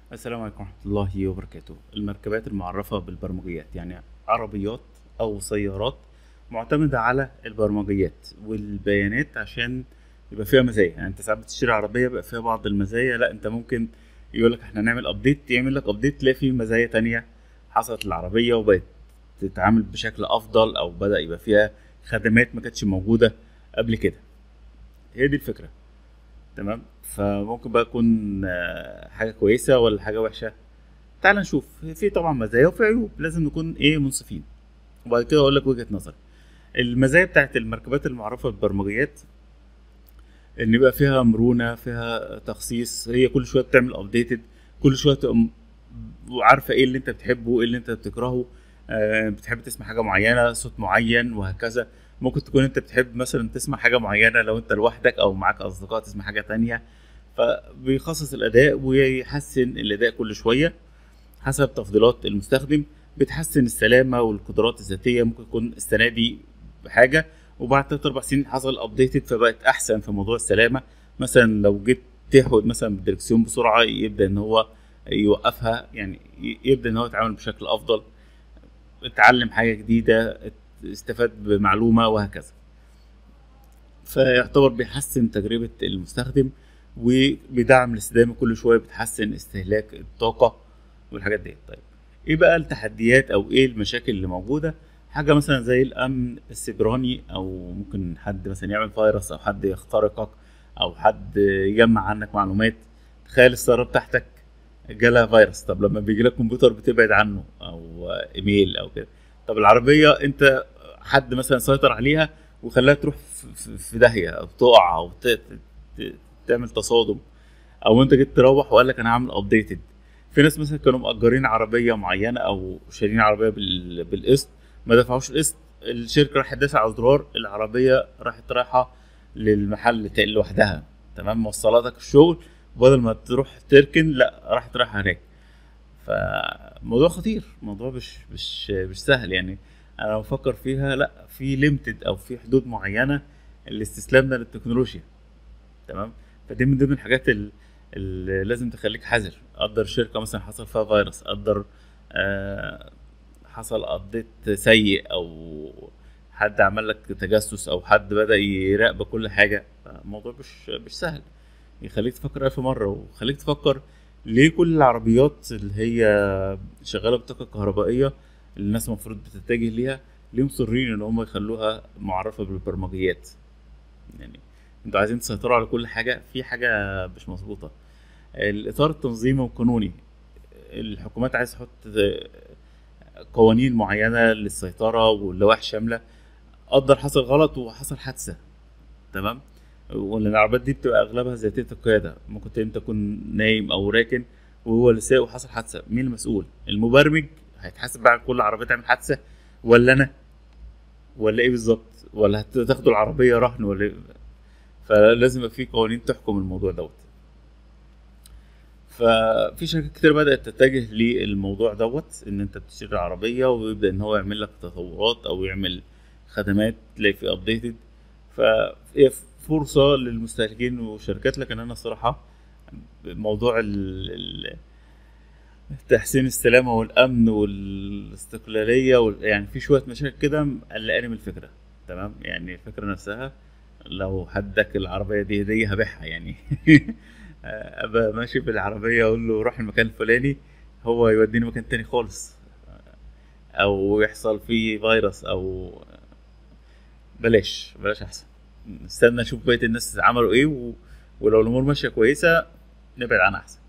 السلام عليكم ورحمة الله وبركاته المركبات المعرفة بالبرمجيات يعني عربيات أو سيارات معتمدة على البرمجيات والبيانات عشان يبقى فيها مزايا يعني انت ساعات بتشتري عربية بيبقى فيها بعض المزايا لا انت ممكن يقول لك احنا نعمل ابديت يعمل لك ابديت تلاقي فيه مزايا تانية حصلت العربية وبقت تتعامل بشكل افضل او بدأ يبقى فيها خدمات ما كانتش موجودة قبل كده هي دي الفكرة تمام فممكن بقى تكون آه، حاجه كويسه ولا حاجه وحشه تعال نشوف في طبعا مزايا وفي عيوب لازم نكون ايه منصفين وبعد كده اقول لك وجهه نظري المزايا بتاعت المركبات المعرفه بالبرمجيات ان يبقى فيها مرونه فيها تخصيص هي كل شويه بتعمل ابديتد كل شويه تبقى م- عارفه ايه اللي انت بتحبه ايه اللي انت بتكرهه آه، بتحب تسمع حاجه معينه صوت معين وهكذا ممكن تكون انت بتحب مثلا تسمع حاجه معينه لو انت لوحدك او معاك اصدقاء تسمع حاجه تانية فبيخصص الاداء ويحسن الاداء كل شويه حسب تفضيلات المستخدم بتحسن السلامه والقدرات الذاتيه ممكن يكون السنه دي بحاجه وبعد ثلاث اربع سنين حصل ابديتد فبقت احسن في موضوع السلامه مثلا لو جيت تحود مثلا بالدركسيون بسرعه يبدا ان هو يوقفها يعني ي- يبدا ان هو يتعامل بشكل افضل اتعلم حاجه جديده استفاد بمعلومه وهكذا فيعتبر بيحسن تجربه المستخدم وبيدعم الاستدامه كل شويه بتحسن استهلاك الطاقه والحاجات دي طيب ايه بقى التحديات او ايه المشاكل اللي موجوده حاجه مثلا زي الامن السيبراني او ممكن حد مثلا يعمل فيروس او حد يخترقك او حد يجمع عنك معلومات تخيل السياره بتاعتك جالها فيروس طب لما بيجي لك كمبيوتر بتبعد عنه او ايميل او كده طب العربيه انت حد مثلا سيطر عليها وخلاها تروح في- في- في داهيه او تقع او ت- ت- تعمل تصادم او انت جيت تروح وقال لك انا هعمل ابديتد في ناس مثلا كانوا مأجرين عربيه معينه او شارين عربيه بال- بالقسط ما دفعوش القسط الشركه راحت دافع على الزرار العربيه راحت رايحه للمحل تا- لوحدها تمام موصلاتك الشغل بدل ما تروح تركن لا راحت رايحه هناك فموضوع خطير موضوع مش مش مش سهل يعني انا لو بفكر فيها لا في ليميتد او في حدود معينه لاستسلامنا للتكنولوجيا تمام فدي من ضمن الحاجات ال- اللي لازم تخليك حذر قدر شركه مثلا حصل فيها فيروس قدر آه حصل ابديت سيء او حد عمل لك تجسس او حد بدا يراقب كل حاجه الموضوع مش مش سهل يخليك تفكر ألف مرة وخليك تفكر ليه كل العربيات اللي هي شغالة بالطاقة الكهربائية اللي الناس المفروض بتتجه ليها ليه مصرين ان هم يخلوها معرفة بالبرمجيات يعني انتوا عايزين تسيطروا على كل حاجة في حاجة مش مظبوطة الإطار التنظيمي والقانوني الحكومات عايز تحط قوانين معينة للسيطرة واللوائح شاملة قدر حصل غلط وحصل حادثة تمام وان العربيات دي بتبقى اغلبها ذاتيه القياده ممكن انت تكون نايم او راكن وهو اللي سايق وحصل حادثه مين المسؤول المبرمج هيتحاسب بقى على كل عربيه تعمل حادثه ولا انا ولا ايه بالظبط ولا هتاخدوا العربيه رهن ولا إيه؟ فلازم يبقى في قوانين تحكم الموضوع دوت ففي شركات كتير بدات تتجه للموضوع دوت ان انت بتشتري عربيه ويبدا ان هو يعمل لك تطورات او يعمل خدمات تلاقي في ابديتد فهي فرصه للمستهلكين والشركات لكن انا الصراحه موضوع ال- ال- تحسين السلامه والامن والاستقلاليه وال... يعني في شويه مشاكل كده مقلقاني من الفكره تمام يعني الفكره نفسها لو حدك العربيه دي هديه هبيعها يعني ابقى ماشي بالعربيه اقول له روح المكان الفلاني هو يوديني مكان تاني خالص او يحصل فيه فيروس او بلاش بلاش احسن نستنى نشوف بقيه الناس عملوا ايه و... ولو الامور ماشيه كويسه نبعد عنها احسن